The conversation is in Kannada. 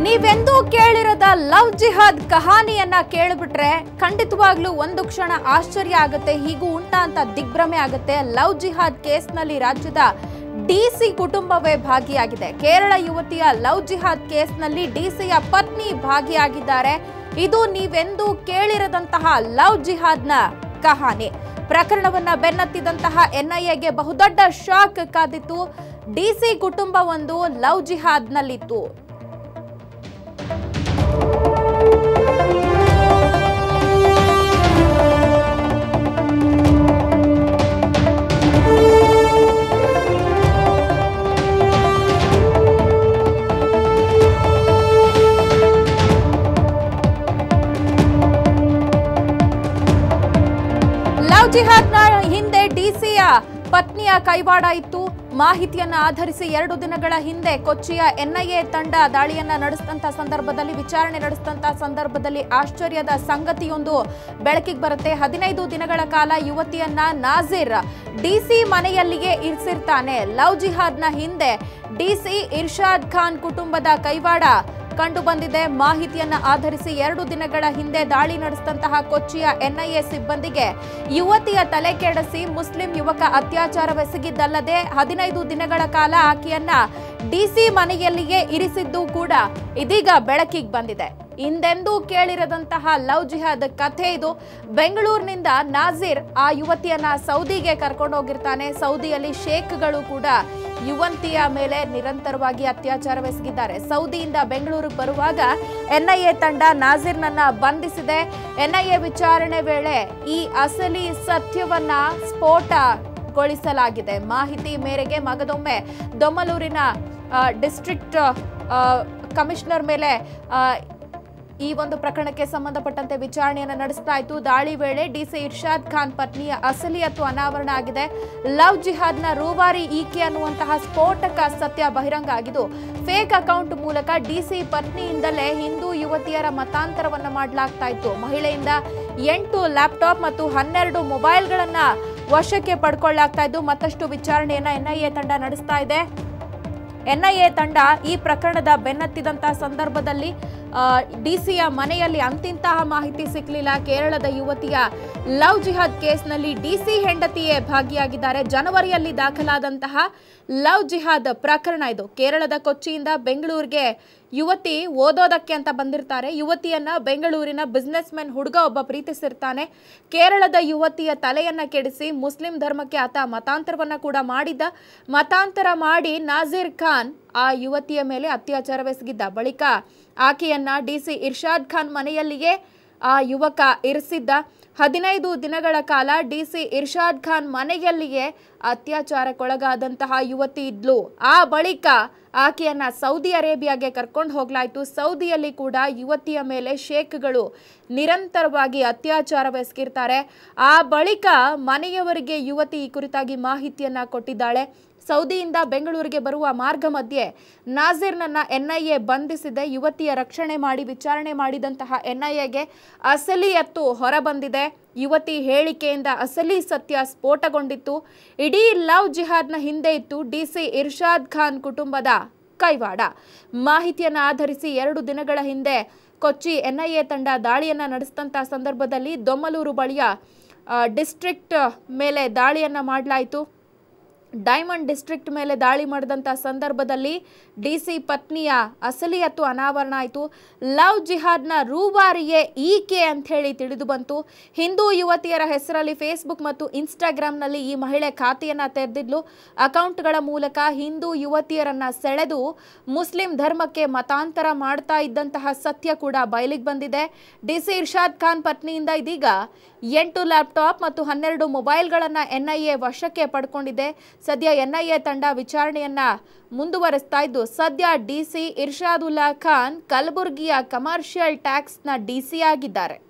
ನೀವೆಂದೂ ಕೇಳಿರದ ಲವ್ ಜಿಹಾದ್ ಕಹಾನಿಯನ್ನ ಕೇಳಿಬಿಟ್ರೆ ಖಂಡಿತವಾಗ್ಲೂ ಒಂದು ಕ್ಷಣ ಆಶ್ಚರ್ಯ ಆಗುತ್ತೆ ಹೀಗೂ ಉಂಟಾ ಅಂತ ದಿಗ್ಭ್ರಮೆ ಆಗುತ್ತೆ ಲವ್ ಜಿಹಾದ್ ಕೇಸ್ನಲ್ಲಿ ರಾಜ್ಯದ ಡಿಸಿ ಕುಟುಂಬವೇ ಭಾಗಿಯಾಗಿದೆ ಕೇರಳ ಯುವತಿಯ ಲವ್ ಜಿಹಾದ್ ಕೇಸ್ನಲ್ಲಿ ಡಿಸಿಯ ಪತ್ನಿ ಭಾಗಿಯಾಗಿದ್ದಾರೆ ಇದು ನೀವೆಂದೂ ಕೇಳಿರದಂತಹ ಲವ್ ಜಿಹಾದ್ನ ಕಹಾನಿ ಪ್ರಕರಣವನ್ನ ಬೆನ್ನತ್ತಿದಂತಹ ಎನ್ಐಎಗೆ ಬಹುದೊಡ್ಡ ಶಾಕ್ ಕಾದಿತ್ತು ಡಿಸಿ ಕುಟುಂಬ ಒಂದು ಲವ್ ಜಿಹಾದ್ನಲ್ಲಿತ್ತು ಲವ್ ಜಿಹಾದ್ನ ಹಿಂದೆ ಡಿಸಿಯ ಪತ್ನಿಯ ಕೈವಾಡ ಇತ್ತು ಮಾಹಿತಿಯನ್ನ ಆಧರಿಸಿ ಎರಡು ದಿನಗಳ ಹಿಂದೆ ಕೊಚ್ಚಿಯ ಎನ್ಐಎ ತಂಡ ದಾಳಿಯನ್ನ ನಡೆಸಿದಂತ ಸಂದರ್ಭದಲ್ಲಿ ವಿಚಾರಣೆ ನಡೆಸಿದಂತ ಸಂದರ್ಭದಲ್ಲಿ ಆಶ್ಚರ್ಯದ ಸಂಗತಿಯೊಂದು ಬೆಳಕಿಗೆ ಬರುತ್ತೆ ಹದಿನೈದು ದಿನಗಳ ಕಾಲ ಯುವತಿಯನ್ನ ನಾಜಿರ್ ಡಿಸಿ ಮನೆಯಲ್ಲಿಯೇ ಇರಿಸಿರ್ತಾನೆ ಲವ್ ಜಿಹಾದ್ನ ಹಿಂದೆ ಡಿಸಿ ಇರ್ಷಾದ್ ಖಾನ್ ಕುಟುಂಬದ ಕೈವಾಡ ಕಂಡು ಬಂದಿದೆ ಮಾಹಿತಿಯನ್ನ ಆಧರಿಸಿ ಎರಡು ದಿನಗಳ ಹಿಂದೆ ದಾಳಿ ನಡೆಸಿದಂತಹ ಕೊಚ್ಚಿಯ ಎನ್ಐಎ ಸಿಬ್ಬಂದಿಗೆ ಯುವತಿಯ ತಲೆ ಕೆಡಿಸಿ ಮುಸ್ಲಿಂ ಯುವಕ ಅತ್ಯಾಚಾರವೆಸಗಿದ್ದಲ್ಲದೆ ಹದಿನೈದು ದಿನಗಳ ಕಾಲ ಆಕೆಯನ್ನ ಡಿಸಿ ಮನೆಯಲ್ಲಿಯೇ ಇರಿಸಿದ್ದು ಕೂಡ ಇದೀಗ ಬೆಳಕಿಗೆ ಬಂದಿದೆ ಹಿಂದೆಂದೂ ಕೇಳಿರದಂತಹ ಲವ್ ಜಿಹಾದ್ ಕಥೆ ಇದು ಬೆಂಗಳೂರಿನಿಂದ ನಾಜೀರ್ ಆ ಯುವತಿಯನ್ನ ಸೌದಿಗೆ ಕರ್ಕೊಂಡು ಹೋಗಿರ್ತಾನೆ ಸೌದಿಯಲ್ಲಿ ಶೇಖ್ಗಳು ಕೂಡ ಯುವಂತಿಯ ಮೇಲೆ ನಿರಂತರವಾಗಿ ಅತ್ಯಾಚಾರವೆಸಗಿದ್ದಾರೆ ಸೌದಿಯಿಂದ ಬೆಂಗಳೂರಿಗೆ ಬರುವಾಗ ಎನ್ಐಎ ತಂಡ ನಾಜೀರ್ನನ್ನ ಬಂಧಿಸಿದೆ ಎನ್ಐಎ ವಿಚಾರಣೆ ವೇಳೆ ಈ ಅಸಲಿ ಸತ್ಯವನ್ನ ಸ್ಫೋಟಗೊಳಿಸಲಾಗಿದೆ ಮಾಹಿತಿ ಮೇರೆಗೆ ಮಗದೊಮ್ಮೆ ದೊಮ್ಮಲೂರಿನ ಡಿಸ್ಟ್ರಿಕ್ಟ್ ಕಮಿಷನರ್ ಮೇಲೆ ಆ, ಈ ಒಂದು ಪ್ರಕರಣಕ್ಕೆ ಸಂಬಂಧಪಟ್ಟಂತೆ ವಿಚಾರಣೆಯನ್ನು ನಡೆಸ್ತಾ ಇತ್ತು ದಾಳಿ ವೇಳೆ ಡಿಸಿ ಇರ್ಷಾದ್ ಖಾನ್ ಪತ್ನಿಯ ಅಸಲಿಯತ್ತು ಅನಾವರಣ ಆಗಿದೆ ಲವ್ ಜಿಹಾದ್ನ ರೂವಾರಿ ಈಕೆ ಅನ್ನುವಂತಹ ಸ್ಫೋಟಕ ಸತ್ಯ ಬಹಿರಂಗ ಆಗಿದ್ದು ಫೇಕ್ ಅಕೌಂಟ್ ಮೂಲಕ ಡಿಸಿ ಪತ್ನಿಯಿಂದಲೇ ಹಿಂದೂ ಯುವತಿಯರ ಮತಾಂತರವನ್ನ ಮಾಡಲಾಗ್ತಾ ಇತ್ತು ಮಹಿಳೆಯಿಂದ ಎಂಟು ಲ್ಯಾಪ್ಟಾಪ್ ಮತ್ತು ಹನ್ನೆರಡು ಮೊಬೈಲ್ಗಳನ್ನ ವಶಕ್ಕೆ ಪಡ್ಕೊಳ್ಳಾಗ್ತಾ ಇದ್ದು ಮತ್ತಷ್ಟು ವಿಚಾರಣೆಯನ್ನ ಎನ್ಐಎ ತಂಡ ನಡೆಸ್ತಾ ಇದೆ ಎನ್ಐಎ ತಂಡ ಈ ಪ್ರಕರಣದ ಬೆನ್ನತ್ತಿದಂತ ಸಂದರ್ಭದಲ್ಲಿ ಡಿಸಿಯ ಮನೆಯಲ್ಲಿ ಅಂತಿಂತಹ ಮಾಹಿತಿ ಸಿಕ್ಕಲಿಲ್ಲ ಕೇರಳದ ಯುವತಿಯ ಲವ್ ಜಿಹಾದ್ ಕೇಸ್ನಲ್ಲಿ ಡಿಸಿ ಹೆಂಡತಿಯೇ ಭಾಗಿಯಾಗಿದ್ದಾರೆ ಜನವರಿಯಲ್ಲಿ ದಾಖಲಾದಂತಹ ಲವ್ ಜಿಹಾದ್ ಪ್ರಕರಣ ಇದು ಕೇರಳದ ಕೊಚ್ಚಿಯಿಂದ ಬೆಂಗಳೂರಿಗೆ ಯುವತಿ ಓದೋದಕ್ಕೆ ಅಂತ ಬಂದಿರ್ತಾರೆ ಯುವತಿಯನ್ನ ಬೆಂಗಳೂರಿನ ಬಿಸ್ನೆಸ್ ಮೆನ್ ಹುಡುಗ ಒಬ್ಬ ಪ್ರೀತಿಸಿರ್ತಾನೆ ಕೇರಳದ ಯುವತಿಯ ತಲೆಯನ್ನ ಕೆಡಿಸಿ ಮುಸ್ಲಿಂ ಧರ್ಮಕ್ಕೆ ಆತ ಮತಾಂತರವನ್ನ ಕೂಡ ಮಾಡಿದ್ದ ಮತಾಂತರ ಮಾಡಿ ನಾಜೀರ್ ಖಾನ್ ಆ ಯುವತಿಯ ಮೇಲೆ ಅತ್ಯಾಚಾರವೆಸಗಿದ್ದ ಬಳಿಕ ಆಕೆಯನ್ನ ಡಿಸಿ ಇರ್ಷಾದ್ ಖಾನ್ ಮನೆಯಲ್ಲಿಯೇ ಆ ಯುವಕ ಇರಿಸಿದ್ದ ಹದಿನೈದು ದಿನಗಳ ಕಾಲ ಡಿಸಿ ಇರ್ಷಾದ್ ಖಾನ್ ಮನೆಯಲ್ಲಿಯೇ ಅತ್ಯಾಚಾರಕ್ಕೊಳಗಾದಂತಹ ಯುವತಿ ಇದ್ಲು ಆ ಬಳಿಕ ಆಕೆಯನ್ನ ಸೌದಿ ಅರೇಬಿಯಾಗೆ ಕರ್ಕೊಂಡು ಹೋಗ್ಲಾಯ್ತು ಸೌದಿಯಲ್ಲಿ ಕೂಡ ಯುವತಿಯ ಮೇಲೆ ಶೇಖ್ಗಳು ನಿರಂತರವಾಗಿ ಅತ್ಯಾಚಾರವೆಸಗಿರ್ತಾರೆ ಆ ಬಳಿಕ ಮನೆಯವರಿಗೆ ಯುವತಿ ಈ ಕುರಿತಾಗಿ ಮಾಹಿತಿಯನ್ನ ಕೊಟ್ಟಿದ್ದಾಳೆ ಸೌದಿಯಿಂದ ಬೆಂಗಳೂರಿಗೆ ಬರುವ ಮಾರ್ಗ ಮಧ್ಯೆ ನಾಜೀರ್ನನ್ನ ಎನ್ಐಎ ಬಂಧಿಸಿದೆ ಯುವತಿಯ ರಕ್ಷಣೆ ಮಾಡಿ ವಿಚಾರಣೆ ಮಾಡಿದಂತಹ ಎನ್ಐಎಗೆ ಅಸಲಿ ಎತ್ತು ಹೊರಬಂದಿದೆ ಯುವತಿ ಹೇಳಿಕೆಯಿಂದ ಅಸಲಿ ಸತ್ಯ ಸ್ಫೋಟಗೊಂಡಿತ್ತು ಇಡೀ ಲವ್ ಜಿಹಾದ್ನ ಹಿಂದೆ ಇತ್ತು ಡಿಸಿ ಇರ್ಷಾದ್ ಖಾನ್ ಕುಟುಂಬದ ಕೈವಾಡ ಮಾಹಿತಿಯನ್ನು ಆಧರಿಸಿ ಎರಡು ದಿನಗಳ ಹಿಂದೆ ಕೊಚ್ಚಿ ಎನ್ಐಎ ತಂಡ ದಾಳಿಯನ್ನ ನಡೆಸಿದಂಥ ಸಂದರ್ಭದಲ್ಲಿ ದೊಮ್ಮಲೂರು ಬಳಿಯ ಆ, ಡಿಸ್ಟ್ರಿಕ್ಟ್ ಮೇಲೆ ದಾಳಿಯನ್ನ ಮಾಡಲಾಯಿತು ಡೈಮಂಡ್ ಡಿಸ್ಟ್ರಿಕ್ಟ್ ಮೇಲೆ ದಾಳಿ ಮಾಡಿದಂಥ ಸಂದರ್ಭದಲ್ಲಿ ಡಿಸಿ ಪತ್ನಿಯ ಅಸಲಿಯತ್ತು ಅನಾವರಣ ಆಯಿತು ಲವ್ ಜಿಹಾದ್ನ ರೂವಾರಿಯೇ ಈಕೆ ಅಂತ ಹೇಳಿ ತಿಳಿದು ಬಂತು ಹಿಂದೂ ಯುವತಿಯರ ಹೆಸರಲ್ಲಿ ಫೇಸ್ಬುಕ್ ಮತ್ತು ಇನ್ಸ್ಟಾಗ್ರಾಮ್ನಲ್ಲಿ ಈ ಮಹಿಳೆ ಖಾತೆಯನ್ನ ತೆರೆದಿದ್ಲು ಅಕೌಂಟ್ಗಳ ಮೂಲಕ ಹಿಂದೂ ಯುವತಿಯರನ್ನ ಸೆಳೆದು ಮುಸ್ಲಿಂ ಧರ್ಮಕ್ಕೆ ಮತಾಂತರ ಮಾಡ್ತಾ ಇದ್ದಂತಹ ಸತ್ಯ ಕೂಡ ಬಯಲಿಗೆ ಬಂದಿದೆ ಡಿಸಿ ಇರ್ಷಾದ್ ಖಾನ್ ಪತ್ನಿಯಿಂದ ಇದೀಗ ಎಂಟು ಲ್ಯಾಪ್ಟಾಪ್ ಮತ್ತು ಹನ್ನೆರಡು ಮೊಬೈಲ್ಗಳನ್ನು ಎನ್ಐಎ ವಶಕ್ಕೆ ಪಡ್ಕೊಂಡಿದೆ ಸದ್ಯ ಎನ್ಐಎ ತಂಡ ವಿಚಾರಣೆಯನ್ನ ಮುಂದುವರಿಸ್ತಾ ಇದ್ದು ಸದ್ಯ ಡಿಸಿ ಇರ್ಷಾದುಲ್ಲಾ ಖಾನ್ ಕಲಬುರ್ಗಿಯ ಕಮರ್ಷಿಯಲ್ ಟ್ಯಾಕ್ಸ್ನ ಡಿಸಿ ಆಗಿದ್ದಾರೆ